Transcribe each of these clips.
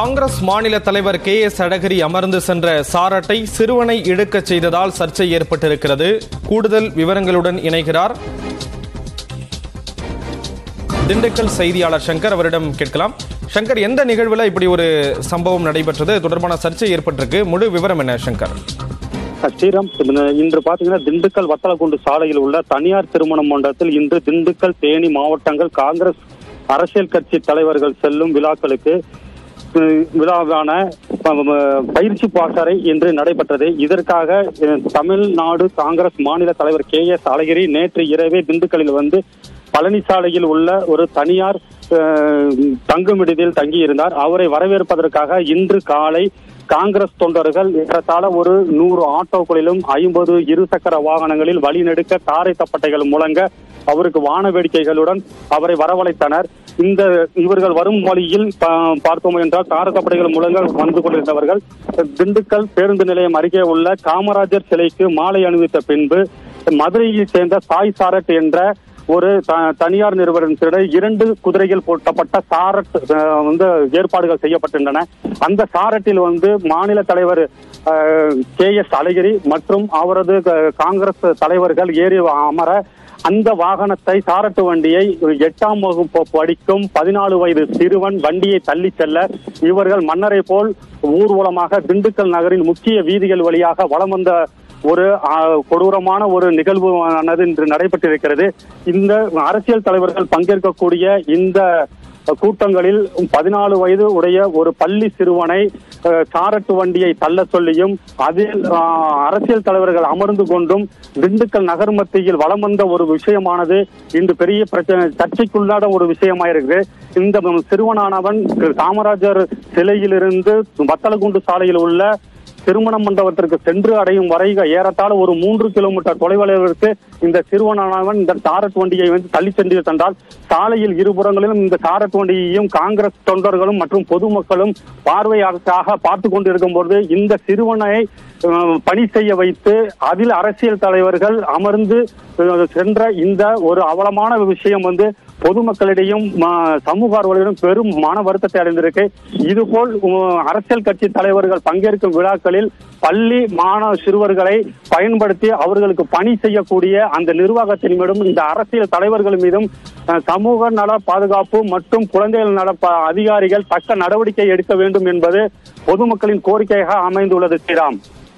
காங்கிரஸ் மாநில தலைவர் K S அழகிரி அமர்ந்து சென்ற சாரட்டை சிறுவனை இழுக்கச் செய்ததால் சர்ச்சை ஏற்பட்டிருக்கிறது கூடுதல் விவரங்களுடன் இணைகிறார் திண்டுக்கல் செய்தியாளர் சங்கர் அவரிடம் கேட்கலாம் சங்கர் எந்த நிகழ்வுல இப்படி ஒரு சம்பவம் நடைபெற்றது இது தொடர்பான சர்ச்சை ஏற்பட்டிருக்கு முழு விவரம் என்ன சங்கர் ஸ்ரீராம் இன்று பாத்தீங்கன்னா திண்டுக்கல் வத்தலக்குண்டு சாலையில் உள்ள தனியார் திருமண மண்டபத்தில் இன்று திண்டுக்கல் தேனி மாவட்டங்கள் காங்கிரஸ் அரசியல் கட்சி தலைவர்கள் செல்லும் விழாக்களுக்கு அஹ், விழாவான அஹ், பயிற்சி பாசறை இன்று நடைபெற்றது இதற்காக அஹ், தமிழ்நாடு காங்கிரஸ் மாநில தலைவர் கே எஸ் அழகிரி நேற்று இரவே திண்டுக்கல்லில் வந்து பழனிசாலையில் உள்ள ஒரு தனியார் அஹ், தங்கும் விடுதியில் தங்கியிருந்தார் அவரை வரவேற்பதற்காக இன்று காலை காங்கிரஸ் தொண்டர்கள் ஏறத்தாழ ஒரு நூறு ஆட்டோக்களிலும் ஐம்பது இருசக்கர வாகனங்களில் வழிநெடுக்க தாரை தப்பட்டைகள் முழங்க அவருக்கு வான வேடிக்கைகளுடன் அவரை வரவழைத்தனர் இந்த இவர்கள் வரும் வழியில் பா- பார்த்தோம் என்றால் தாரை தப்பட்டைகள் முழங்க வந்து கொண்டிருந்தவர்கள் திண்டுக்கல் பேருந்து நிலையம் அருகே உள்ள காமராஜர் சிலைக்கு மாலை அணிவித்த பின்பு மதுரையைச் சேர்ந்த சாய் சாரட் என்ற ஒரு த- தனியார் நிறுவனத்திடம் இரண்டு குதிரைகள் போட்டப்பட்ட சாரட் அஹ், வந்து ஏற்பாடுகள் செய்யப்பட்டிருந்தன அந்த சாரட்டில் வந்து மாநில தலைவர் கே எஸ் அழகிரி மற்றும் அவரது க- காங்கிரஸ் தலைவர்கள் ஏறி அமர அந்த வாகனத்தை சாரட்டு வண்டியை ஒரு எட்டாம் வகுப்பு படிக்கும் பதினாலு வயது சிறுவன் வண்டியை தள்ளி செல்ல இவர்கள் மன்னரை போல் ஊர்வலமாக திண்டுக்கல் நகரின் முக்கிய வீதிகள் வழியாக வலம் வந்த ஒரு ஆ, கொடூரமான ஒரு நிகழ்வு ஆனது இன்று நடைபெற்றிருக்கிறது இந்த அரசியல் தலைவர்கள் பங்கேற்கக்கூடிய இந்த கூட்டங்களில் பதினாலு வயது உடைய ஒரு பள்ளி சிறுவனை அஹ், சாரட்டு வண்டியை தள்ள சொல்லியும் அதில் ஆ, அரசியல் தலைவர்கள் அமர்ந்து கொண்டும் திண்டுக்கல் நகர் மத்தியில் வலம் வந்த ஒரு விஷயமானது இன்று பெரிய பிரச்சனை சர்ச்சைக்குள்ளாத ஒரு விஷயமாயிருக்கு இந்த சிறுவனானவன் காமராஜர் சிலையிலிருந்து வத்தலகுண்டு சாலையில் உள்ள திருமண மண்டபத்திற்கு சென்று அடையும் வரை ஏறத்தாழ ஒரு மூன்று கிலோமீட்டர் தொலைவளவிற்கு இந்த சிறுவனானவன் இந்த சாரட் வண்டியை வந்து தள்ளி சென்று தந்தால் சாலையில் இருபுறங்களிலும் இந்த சாரட் வண்டியையும் காங்கிரஸ் தொண்டர்களும் மற்றும் பொதுமக்களும் பார்வையாக பார்த்து கொண்டிருக்கும் பொழுது இந்த சிறுவனை அஹ், பணி செய்ய வைத்து அதில் அரசியல் தலைவர்கள் அமர்ந்து அஹ், சென்ற இந்த ஒரு அவலமான விஷயம் வந்து பொதுமக்களிடையும் ம- சமூக ஆர்வலர்களும் பெரும் மன வருத்தத்தை அடைந்திருக்கு இதுபோல் உம், அரசியல் கட்சி தலைவர்கள் பங்கேற்கும் விழாக்களில் பள்ளி மாணவ சிறுவர்களை பயன்படுத்தி அவர்களுக்கு பணி செய்யக்கூடிய அந்த நிர்வாகத்தின் மீதும் இந்த அரசியல் தலைவர்கள் மீதும் அஹ், சமூக நல பாதுகாப்பு மற்றும் குழந்தைகள் நல ப- அதிகாரிகள் தக்க நடவடிக்கை எடுக்க வேண்டும் என்பது பொதுமக்களின் கோரிக்கையாக அமைந்துள்ளது ஸ்ரீராம்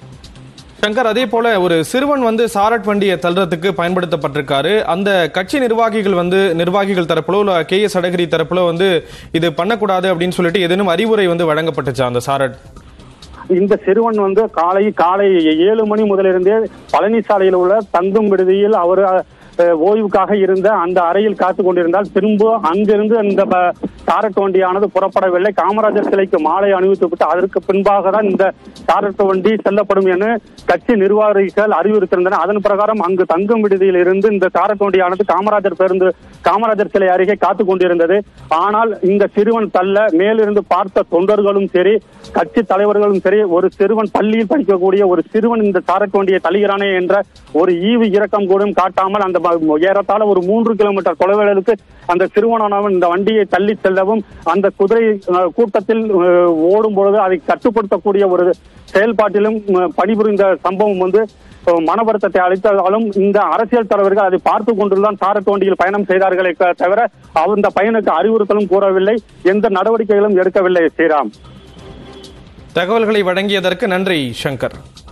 சங்கர் அதே போல ஒரு சிறுவன் வந்து சாரட் வண்டியை தள்ளுறதுக்கு பயன்படுத்தப்பட்டிருக்காரு அந்த கட்சி நிர்வாகிகள் வந்து நிர்வாகிகள் தரப்புல இல்ல கே எஸ் அழகிரி தரப்புல வந்து இது பண்ணக்கூடாது அப்படின்னு சொல்லிட்டு ஏதேனும் அறிவுரை வந்து வழங்கப்பட்டுச்சா அந்த சாரட் இந்த சிறுவன் வந்து காலை காலை ஏழு மணி முதலிருந்தே பழனிசாலையில் உள்ள தங்கும் விடுதியில் அவர் அஹ், ஓய்வுக்காக இருந்த அந்த அறையில் காத்து கொண்டிருந்தால் திரும்ப அங்கிருந்து அந்த ப- சாரட்டு வண்டியானது புறப்படவில்லை காமராஜர் சிலைக்கு மாலை அணிவித்துவிட்டு அதற்கு பின்பாக தான் இந்த சாரட்டு வண்டி செல்லப்படும் என கட்சி நிர்வாகிகள் அறிவுறுத்திருந்தனர் அதன் பிரகாரம் அங்கு தங்கும் விடுதியில் இருந்து இந்த சாரட்டு வண்டியானது காமராஜர் பேருந்து காமராஜர் சிலை அருகே காத்து கொண்டிருந்தது ஆனால் இந்த சிறுவன் தள்ள மேலிருந்து பார்த்த தொண்டர்களும் சரி கட்சி தலைவர்களும் சரி ஒரு சிறுவன் பள்ளியில் படிக்கக்கூடிய ஒரு சிறுவன் இந்த சாரட்டு வண்டியை தள்ளுகிறானே என்ற ஒரு ஈவு இரக்கம் கூடும் காட்டாமல் அந்த ம- ஏறத்தாழ ஒரு மூன்று கிலோமீட்டர் தொலைவிலுக்கு அந்த சிறுவனானவன் இந்த வண்டியை தள்ளி செல்லவும் அந்த குதிரை அஹ், கூட்டத்தில் அஹ், ஓடும் பொழுது அதை கட்டுப்படுத்தக்கூடிய ஒரு செயல்பாட்டிலும் அஹ், பணிபுரிந்த சம்பவம் வந்து அஹ், மன வருத்தத்தை அளித்தாலும் இந்த அரசியல் தலைவர்கள் அதை பார்த்து கொண்டுதான் சாரட்டு வண்டியில் பயணம் செய்தார்களே க- தவிர அந்த பையனுக்கு அறிவுறுத்தலும் கூறவில்லை எந்த நடவடிக்கைகளும் எடுக்கவில்லை ஸ்ரீராம் தகவல்களை வழங்கியதற்கு நன்றி சங்கர்